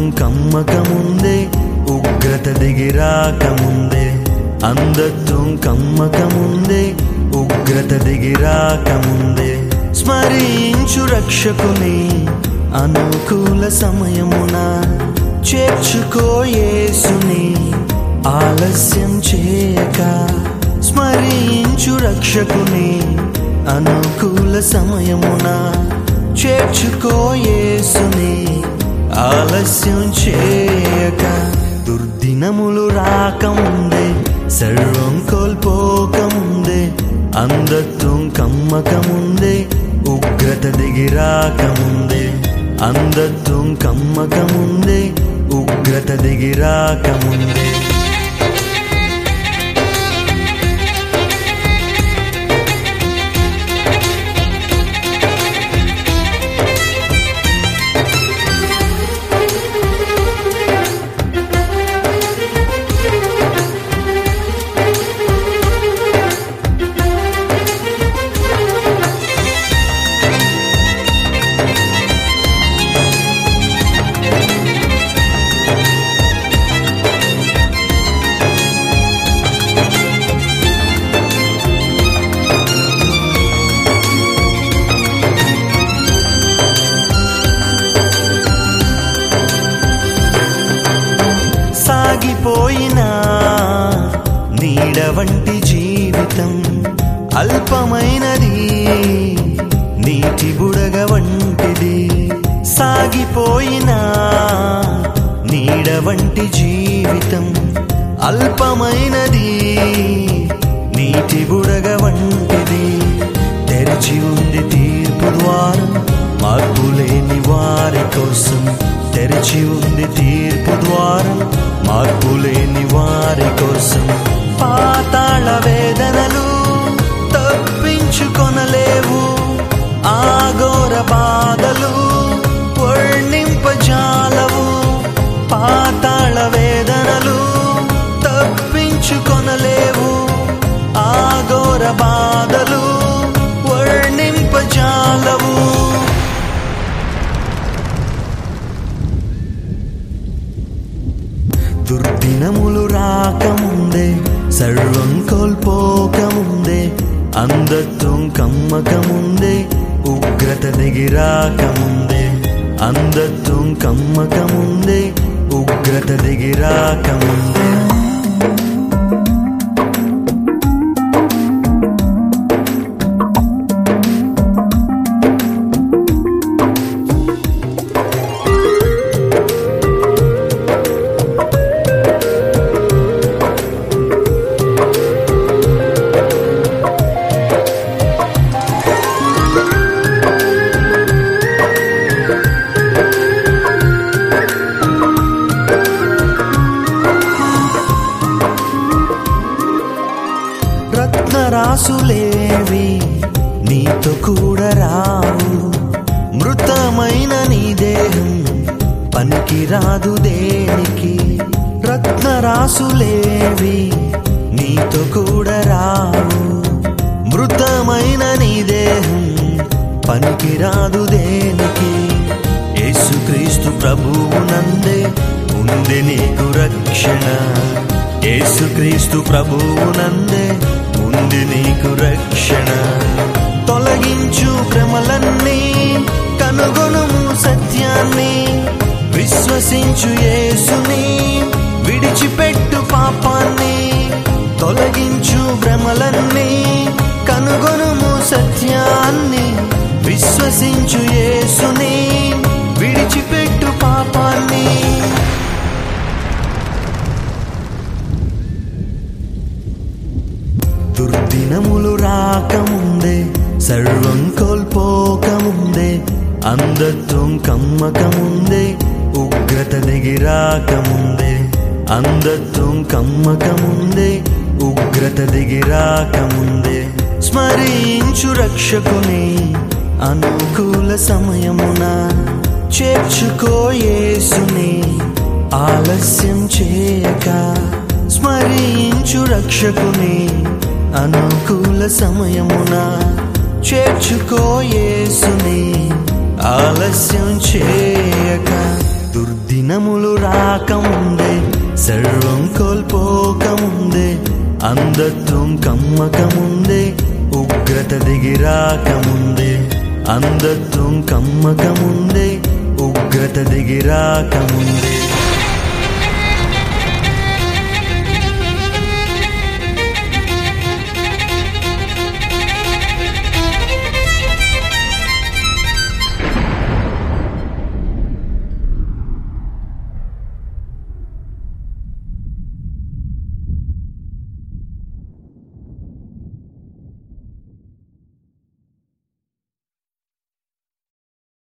అంధత్వం కమ్మకముందే ఉగ్రత దిగిరాకముందే అంధత్వం కమ్మకముందే ఉగ్రత దిగిరాకముందే స్మరించు రక్షకుని అనుకూల సమయమున చేర్చుకో యేసుని ఆలస్యం చేయక స్మరించు రక్షకుని అనుకూల సమయమున చేర్చుకో యేసుని ఆలస్యం చేయక దుర్దినములు రాకముందే సర్వం కోల్పోకముందే అంధత్వం కమ్మకముందే ఉగ్రత దిగిరాకముందే అంధత్వం కమ్మకముందే ఉగ్రత దిగిరాకముందే సాగిపోయినా నీడ వంటి జీవితం అల్పమైనది నీటి బుడగ వంటిది సాగిపోయినా నీడ వంటి జీవితం అల్పమైనది నీటి బుడగ వంటిది తెరిచి ఉంది తీర్పు ద్వారం మార్పు లేని వారి కోసం తెరిచి ఉంది తీర్పు ద్వారం మార్పు లేని వారి కోసం పాతాళ వేదనలు తప్పించుకొనలేవు ఆగోర బాధలు వర్ణింపజాలవు పాతాళ వేదనలు తప్పించుకొనలేవు ఆగోర బాధలు వర్ణింపజాలవు దుర్దినములు రాకముందే సర్వం కోల్పోకముందే అంధత్వం కమ్మకముందే ఉగ్రత దిగిరాకముందే అంధత్వం కమ్మకముందే ఉగ్రత దిగిరాకముందే రత్నరాసులేవి నీతో కూడా రావు మృతమైన నీ దేహం పనికి రాదు దేనికి రత్నరాసులేవి నీతో కూడా రావు మృతమైన నీ దేహం పనికి రాదు దేనికి యేసుక్రీస్తు ప్రభువు నందే ఉంది నీకు రక్షణ యేసుక్రీస్తు ప్రభువు నందే ఉంది నీకు రక్షణ తొలగించు భ్రమలన్నీ కనుగొనుము సత్యాన్ని విశ్వసించు యేసుని విడిచిపెట్టు పాపాన్ని తొలగించు భ్రమలన్నీ కనుగొనుము సత్యాన్ని విశ్వసించు యేసుని విడిచిపెట్టు పాపాన్ని దుర్దినములు రాకముందే సర్వం కోల్పోకముందే అంధత్వం కమ్మకముందే ఉగ్రత దిగిరాకముందే అంధత్వం కమ్మకముందే ఉగ్రత దిగిరాకముందే స్మరించు రక్షకుని అనుకూల సమయమున చేర్చుకో యేసుని ఆలస్యం చేయక స్మరించు రక్షకుని అనుకూల సమయమున చేర్చుకో యేసుని ఆలస్యం చేయక దుర్దినములు రాకముందే సర్వం కోల్పోకముందే అందత్వం కమ్మకముందే ఉగ్రత దిగిరాకముందే అందత్వం కమ్మకముందే ఉగ్రత దిగిరాకముందే